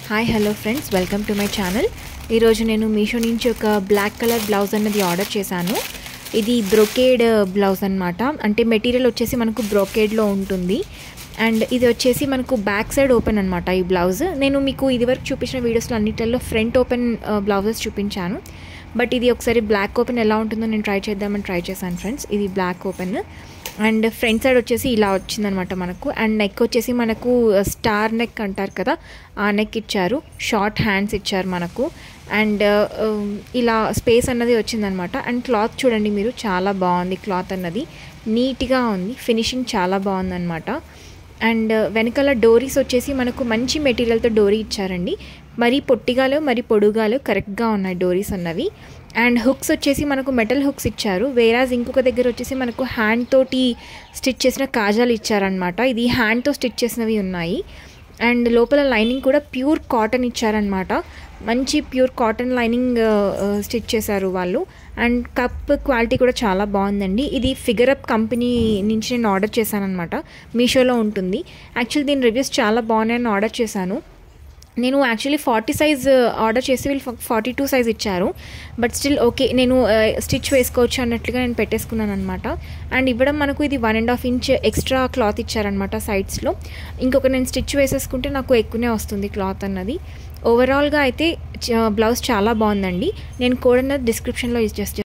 hi hello friends welcome to my channel ఈరోజు నేను మీషో నుంచి ఒక బ్లాక్ కలర్ బ్లౌజ్ అన్నది ఆర్డర్ చేశాను ఇది బ్రొకేడ్ బ్లౌజ్ అనమాట అంటే మెటీరియల్ వచ్చేసి మనకు బ్రొకేడ్లో ఉంటుంది అండ్ ఇది వచ్చేసి మనకు బ్యాక్ సైడ్ ఓపెన్ అనమాట ఈ బ్లౌజ్ నేను మీకు ఇదివరకు చూపించిన వీడియోస్లో అన్నిటిలో ఫ్రంట్ ఓపెన్ బ్లౌజెస్ చూపించాను బట్ ఇది ఒకసారి బ్లాక్ ఓపెన్ ఎలా ఉంటుందో నేను ట్రై చేద్దామని ట్రై చేశాను ఫ్రెండ్స్ ఇది black open and front side వచ్చేసి ఇలా వచ్చిందనమాట మనకు అండ్ నెక్ వచ్చేసి మనకు స్టార్ నెక్ అంటారు కదా ఆ నెక్ ఇచ్చారు షార్ట్ హ్యాండ్స్ ఇచ్చారు మనకు అండ్ ఇలా స్పేస్ అన్నది వచ్చిందనమాట అండ్ క్లాత్ చూడండి మీరు చాలా బాగుంది క్లాత్ అన్నది నీట్గా ఉంది ఫినిషింగ్ చాలా బాగుందన్నమాట అండ్ వెనకాల డోరీస్ వచ్చేసి మనకు మంచి మెటీరియల్తో డోరీ ఇచ్చారండి మరీ పొట్టిగాలో మరి పొడుగాలో కరెక్ట్గా ఉన్నాయి డోరీస్ అన్నవి అండ్ హుక్స్ వచ్చేసి మనకు మెటల్ హుక్స్ ఇచ్చారు వేరాజ్ ఇంకొక దగ్గర వచ్చేసి మనకు హ్యాండ్ తోటి స్టిచ్ చేసిన కాజాలు ఇచ్చారనమాట ఇది హ్యాండ్తో స్టిచ్ చేసినవి ఉన్నాయి అండ్ లోపల లైనింగ్ కూడా ప్యూర్ కాటన్ ఇచ్చారనమాట మంచి ప్యూర్ కాటన్ లైనింగ్ స్టిచ్ చేశారు వాళ్ళు అండ్ కప్ క్వాలిటీ కూడా చాలా బాగుందండి ఇది ఫిగర్ అప్ కంపెనీ నుంచి నేను ఆర్డర్ చేశాను అనమాట మీషోలో ఉంటుంది యాక్చువల్లీ దీని రివ్యూస్ చాలా బాగున్నాయని ఆర్డర్ చేశాను నేను యాక్చువల్లీ ఫార్టీ సైజ్ ఆర్డర్ చేసి వీళ్ళు ఫార్టీ టూ సైజ్ ఇచ్చారు బట్ స్టిల్ ఓకే నేను స్టిచ్ వేసుకోవచ్చు అన్నట్లుగా నేను పెట్టేసుకున్నాను అనమాట అండ్ ఇవ్వడం మనకు ఇది one and half inch extra cloth ఇచ్చారనమాట సైడ్స్లో ఇంకొక నేను స్టిచ్ వేసేసుకుంటే నాకు ఎక్కువనే వస్తుంది క్లాత్ అన్నది ఓవరాల్గా అయితే బ్లౌజ్ చాలా బాగుందండి నేను కోడ్ అన్నది డిస్క్రిప్షన్లో జస్ట్